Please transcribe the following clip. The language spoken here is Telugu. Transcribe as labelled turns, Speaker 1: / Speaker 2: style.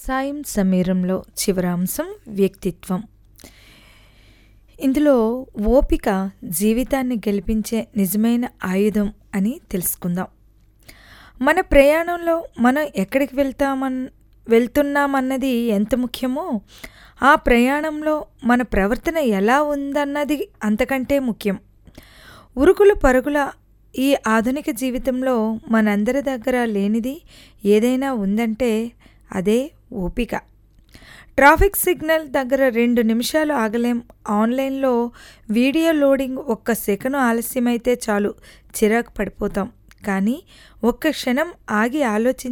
Speaker 1: సాయం సమీరంలో చివరాంశం వ్యక్తిత్వం ఇందులో ఓపిక జీవితాన్ని గెలిపించే నిజమైన ఆయుధం అని తెలుసుకుందాం మన ప్రయాణంలో మనం ఎక్కడికి వెళ్తామన్ వెళ్తున్నామన్నది ఎంత ముఖ్యమో ఆ ప్రయాణంలో మన ప్రవర్తన ఎలా ఉందన్నది అంతకంటే ముఖ్యం ఉరుకుల పరుగుల ఈ ఆధునిక జీవితంలో మనందరి దగ్గర లేనిది ఏదైనా ఉందంటే అదే ఓపిక ట్రాఫిక్ సిగ్నల్ దగ్గర రెండు నిమిషాలు ఆగలేం ఆన్లైన్లో వీడియో లోడింగ్ ఒక్క సెకను ఆలస్యమైతే చాలు చిరాకు పడిపోతాం కానీ ఒక్క క్షణం ఆగి ఆలోచించి